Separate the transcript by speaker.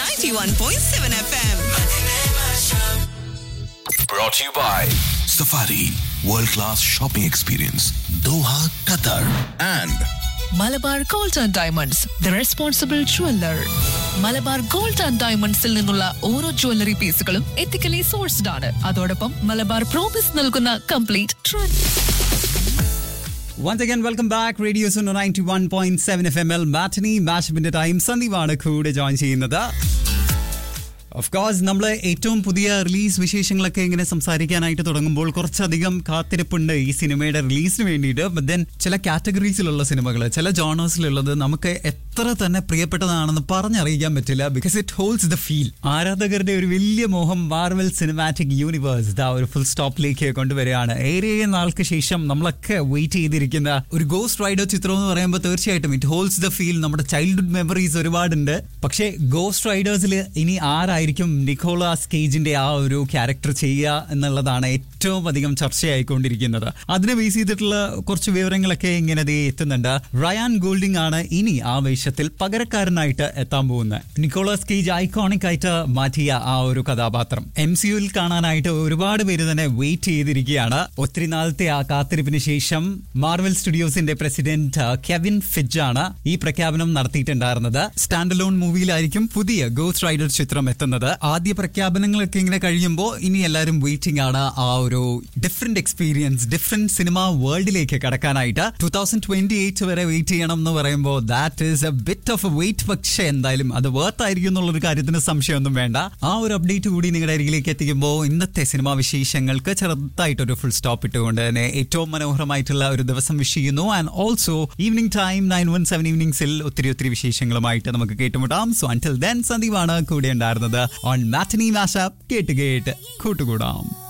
Speaker 1: 91.7 FM.
Speaker 2: Brought to you by Safari World Class Shopping Experience Doha, Qatar and
Speaker 3: Malabar gold and diamonds the responsible jeweller Malabar gold and ഡയമണ്ട്സിൽ നിന്നുള്ള ഓരോ jewellery പീസുകളും ethically sourced ആണ് അതോടൊപ്പം Malabar promise നൽകുന്ന complete trust
Speaker 4: once again welcome back radio Suno ninety one point seven F M എൽ matinee മാഷപ്പിന്റെ time സന്ദീപാണ് കൂടെ ജോയിൻ ചെയ്യുന്നത് ഓഫ് കോഴ്സ് നമ്മൾ ഏറ്റവും പുതിയ റിലീസ് വിശേഷങ്ങളൊക്കെ ഇങ്ങനെ സംസാരിക്കാനായിട്ട് തുടങ്ങുമ്പോൾ കുറച്ചധികം കാത്തിരിപ്പുണ്ട് ഈ സിനിമയുടെ റിലീസിന് വേണ്ടിയിട്ട് ബട്ട് ദെൻ ചില കാറ്റഗറീസിലുള്ള സിനിമകൾ ചില ജോണേഴ്സിലുള്ളത് നമുക്ക് എത്ര തന്നെ പ്രിയപ്പെട്ടതാണെന്ന് പറഞ്ഞറിയിക്കാൻ പറ്റില്ല because it holds the feel ആരാധകരുടെ ഒരു വലിയ മോഹം മാർവൽ സിനിമാറ്റിക് യൂണിവേഴ്സ് ദാ ഒരു ഫുൾ സ്റ്റോപ്പിലേക്ക് കൊണ്ടുവരികയാണ് ഏറെ നാൾക്ക് ശേഷം നമ്മളൊക്കെ വെയിറ്റ് ചെയ്തിരിക്കുന്ന ഒരു ഗോസ്റ്റ് റൈഡർ ചിത്രം എന്ന് പറയുമ്പോൾ തീർച്ചയായിട്ടും ഇറ്റ് ഹോൾഡ്സ് ദ ഫീൽ നമ്മുടെ ചൈൽഡ്ഹുഡ് മെമ്മറീസ് ഒരുപാടുണ്ട് പക്ഷേ ഗോസ്റ്റ് റൈഡേഴ്സിൽ ഇനി ആരായിരിക്കും നിക്കോളാസ് കേജിന്റെ ആ ഒരു ക്യാരക്ടർ ചെയ്യുക എന്നുള്ളതാണ് ഏറ്റവും അധികം ചർച്ചയായിക്കൊണ്ടിരിക്കുന്നത് അതിനെ ബേസ് ചെയ്തിട്ടുള്ള കുറച്ച് വിവരങ്ങളൊക്കെ ഇങ്ങനെ ദേ എത്തുന്നുണ്ട് റയാൻ ഗോൾഡിംഗ് ആണ് ഇനി ആ വേഷത്തിൽ പകരക്കാരനായിട്ട് എത്താൻ പോകുന്നത് നിക്കോളാസ് കേജ് ഐക്കോണിക് ആയിട്ട് മാറ്റിയ ആ ഒരു കഥാപാത്രം എം സി യുയിൽ കാണാനായിട്ട് ഒരുപാട് പേര് തന്നെ വെയിറ്റ് ചെയ്തിരിക്കുകയാണ് ഒത്തിരി നാളത്തെ ആ കാത്തിരിപ്പിന് ശേഷം മാർവൽ സ്റ്റുഡിയോസിന്റെ പ്രസിഡന്റ് കെവിൻ ഫിജ് ആണ് ഈ പ്രഖ്യാപനം നടത്തിയിട്ടുണ്ടായിരുന്നത് സ്റ്റാൻഡ് ലോൺ മൂവിയിലായിരിക്കും പുതിയ ഗോസ്റ്റ് റൈഡർ ചിത്രം എത്തുന്നത് ആദ്യ പ്രഖ്യാപനങ്ങളൊക്കെ ഇങ്ങനെ കഴിയുമ്പോൾ ഇനി എല്ലാവരും വെയിറ്റിംഗ് ആണ് ആ ഒരു ഡിഫറെന്റ് എക്സ്പീരിയൻസ് ഡിഫറെന്റ് സിനിമ വേൾഡിലേക്ക് കടക്കാനായിട്ട് ടൂ തൗസൻഡ് ട്വന്റി എയ്റ്റ് വരെ വെയിറ്റ് ചെയ്യണം എന്ന് പറയുമ്പോൾ that is a bit of a wait പക്ഷേ എന്തായാലും അത് വർത്ത് ആയിരിക്കും എന്നുള്ളൊരു കാര്യത്തിന് സംശയമൊന്നും വേണ്ട ആ ഒരു അപ്ഡേറ്റ് കൂടി നിങ്ങളുടെ അരികിലേക്ക് എത്തിക്കുമ്പോൾ ഇന്നത്തെ സിനിമാ വിശേഷങ്ങൾക്ക് ചെറുതായിട്ടൊരു ഫുൾ സ്റ്റോപ്പ് ഇട്ടുകൊണ്ട് തന്നെ ഏറ്റവും മനോഹരമായിട്ടുള്ള ഒരു ദിവസം വിഷ് ചെയ്യുന്നു and also evening time nine one seven ഈവനിങ്സിൽ ഒത്തിരി ഒത്തിരി വിശേഷങ്ങളുമായിട്ട് നമുക്ക് കേട്ടുമുട്ടാം സോ അൻറ്റിൽ ദെൻ സന്ദീപാണ് കൂടെ ഉണ്ടായിരുന്നത് ഓൺ മാറ്റനി മാഷപ്പ് കേട്ട് കേട്ട് കൂട്ടുകൂടാം